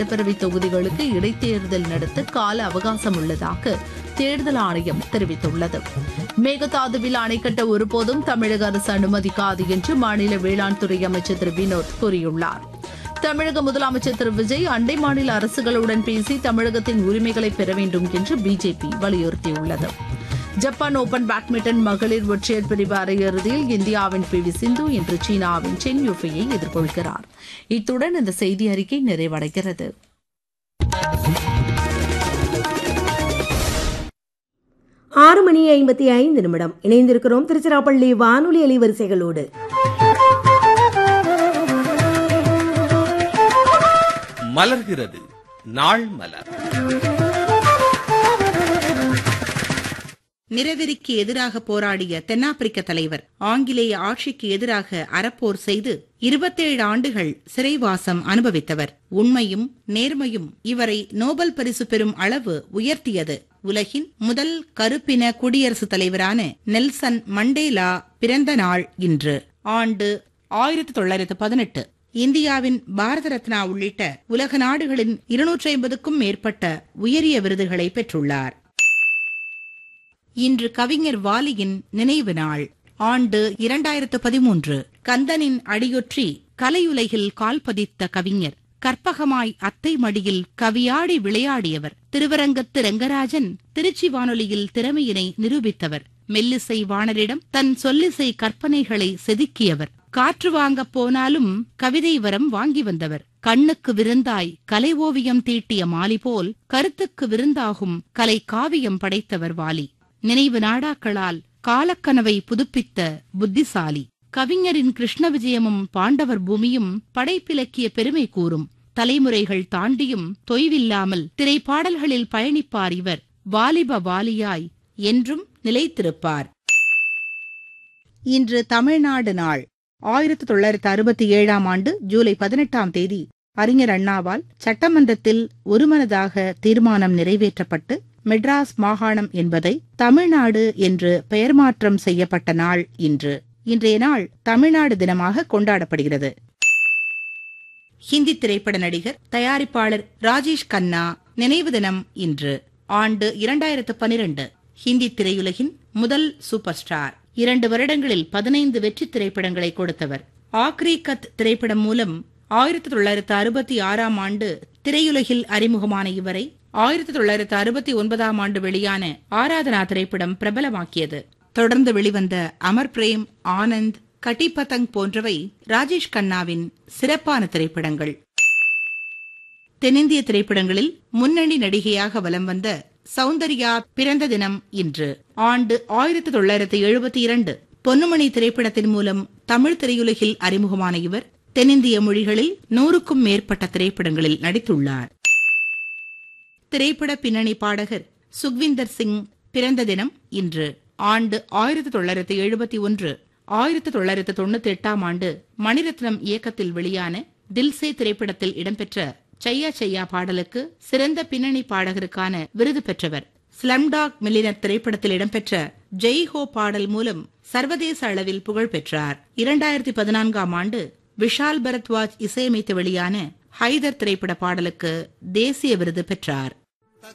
சட்டப்பேரவை தொகுதிகளுக்கு இடைத்தேர்தல் நடத்த கால அவகாசம் உள்ளதாக தேர்தல் ஆணையம் தெரிவித்துள்ளது மேகதாதுவில் அணை கட்ட ஒருபோதும் தமிழக அரசு அனுமதிக்காது என்று மாநில வேளாண் துறை அமைச்சர் திரு வினோத் கூறியுள்ளார் தமிழக முதலமைச்சர் திரு விஜய் அண்டை மாநில அரசுகளுடன் பேசி தமிழகத்தின் உரிமைகளை பெற வேண்டும் என்று பிஜேபி வலியுறுத்தியுள்ளது ஜப்பான் ஓபன் பேட்மிண்டன் மகளிர் ஒற்றையர் பிரிவு அரையிறுதியில் இந்தியாவின் பி வி சிந்து இன்று சீனாவின் சென் யூஃபையை எதிர்கொள்கிறார் இத்துடன் இந்த செய்தி அறிக்கை நிறைவடைகிறது ஆறு மணி ஐம்பத்தி ஐந்து நிமிடம் இணைந்திருக்கிறோம் திருச்சிராப்பள்ளி வானொலி அலைவரிசைகளோடு மலர்கிறது நாள் மலர் நிறவெறிக்கு எதிராக போராடிய தென்னாப்பிரிக்க தலைவர் ஆங்கிலேய ஆட்சிக்கு எதிராக அறப்போர் செய்து இருபத்தேழு ஆண்டுகள் சிறைவாசம் அனுபவித்தவர் உண்மையும் நேர்மையும் இவரை நோபல் பரிசு பெறும் அளவு உயர்த்தியது உலகின் முதல் கருப்பின குடியரசுத் தலைவரான நெல்சன் மண்டேலா பிறந்த நாள் இன்று ஆண்டு ஆயிரத்தி தொள்ளாயிரத்து பதினெட்டு இந்தியாவின் பாரத ரத்னா உள்ளிட்ட உலக நாடுகளின் இருநூற்றி ஐம்பதுக்கும் மேற்பட்ட உயரிய விருதுகளை பெற்றுள்ளார் இன்று கவிஞர் வாலியின் நினைவு நாள் ஆண்டு இரண்டாயிரத்து பதிமூன்று கந்தனின் அடியொற்றி கலையுலகில் கால் பதித்த கவிஞர் கற்பகமாய் அத்தை மடியில் கவியாடி விளையாடியவர் திருவரங்கத்து ரங்கராஜன் திருச்சி வானொலியில் திறமையினை நிரூபித்தவர் மெல்லிசை வாணரிடம் தன் சொல்லிசை கற்பனைகளை செதுக்கியவர் காற்று வாங்கப் போனாலும் கவிதை வரம் வாங்கி வந்தவர் கண்ணுக்கு விருந்தாய் கலை ஓவியம் தீட்டிய மாலி போல் கருத்துக்கு விருந்தாகும் கலை காவியம் படைத்தவர் வாலி நினைவு நாடாக்களால் காலக்கனவை புதுப்பித்த புத்திசாலி கவிஞரின் கிருஷ்ண விஜயமும் பாண்டவர் பூமியும் படைப்பிலக்கிய பெருமை கூறும் தலைமுறைகள் தாண்டியும் தொய்வில்லாமல் திரைப்பாடல்களில் பயணிப்பார் இவர் வாலிப வாலியாய் என்றும் நிலைத்திருப்பார் இன்று தமிழ்நாடு நாள் ஆயிரத்தி தொள்ளாயிரத்து அறுபத்தி ஏழாம் ஆண்டு ஜூலை பதினெட்டாம் தேதி அறிஞர் அண்ணாவால் சட்டமன்றத்தில் ஒருமனதாக தீர்மானம் நிறைவேற்றப்பட்டு மெட்ராஸ் மாகாணம் என்பதை தமிழ்நாடு என்று பெயர் மாற்றம் செய்யப்பட்ட நாள் இன்று இன்றைய நாள் தமிழ்நாடு தினமாக கொண்டாடப்படுகிறது ஹிந்தி திரைப்பட நடிகர் தயாரிப்பாளர் ராஜேஷ் கண்ணா நினைவு தினம் இன்று ஆண்டு இரண்டாயிரத்து பனிரெண்டு ஹிந்தி திரையுலகின் முதல் சூப்பர் ஸ்டார் இரண்டு வருடங்களில் பதினைந்து வெற்றி திரைப்படங்களை கொடுத்தவர் ஆக்ரி கத் திரைப்படம் மூலம் ஆயிரத்தி தொள்ளாயிரத்து அறுபத்தி ஆறாம் ஆண்டு திரையுலகில் அறிமுகமான இவரை ஆயிரத்தி தொள்ளாயிரத்து அறுபத்தி ஒன்பதாம் ஆண்டு வெளியான ஆராதனா திரைப்படம் பிரபலமாக்கியது தொடர்ந்து வெளிவந்த அமர் பிரேம் ஆனந்த் கட்டி பதங் போன்றவை ராஜேஷ் கண்ணாவின் சிறப்பான திரைப்படங்கள் தென்னிந்திய திரைப்படங்களில் முன்னணி நடிகையாக வலம் வந்த சௌந்தர்யா பிறந்த தினம் இன்று ஆண்டு ஆயிரத்தி தொள்ளாயிரத்தி எழுபத்தி இரண்டு பொன்னுமணி திரைப்படத்தின் மூலம் தமிழ் திரையுலகில் அறிமுகமான இவர் தென்னிந்திய மொழிகளில் நூறுக்கும் மேற்பட்ட திரைப்படங்களில் நடித்துள்ளார் திரைப்பட பின்னணி பாடகர் சுக்விந்தர் சிங் பிறந்த தினம் இன்று ஆண்டு ஆயிரத்தி தொள்ளாயிரத்தி எழுபத்தி ஒன்று ஆயிரத்தி தொள்ளாயிரத்தி தொண்ணூத்தி எட்டாம் ஆண்டு மணிரத்னம் இயக்கத்தில் வெளியான தில்சே திரைப்படத்தில் இடம்பெற்ற சையா சையா பாடலுக்கு சிறந்த பின்னணி பாடகருக்கான விருது பெற்றவர் ஸ்லம்டாக் மில்லினர் திரைப்படத்தில் இடம்பெற்ற ஜெய் ஹோ பாடல் மூலம் சர்வதேச அளவில் புகழ் பெற்றார் இரண்டாயிரத்தி பதினான்காம் ஆண்டு விஷால் பரத்வாஜ் இசையமைத்து வெளியான ஹைதர் திரைப்பட பாடலுக்கு தேசிய விருது பெற்றார்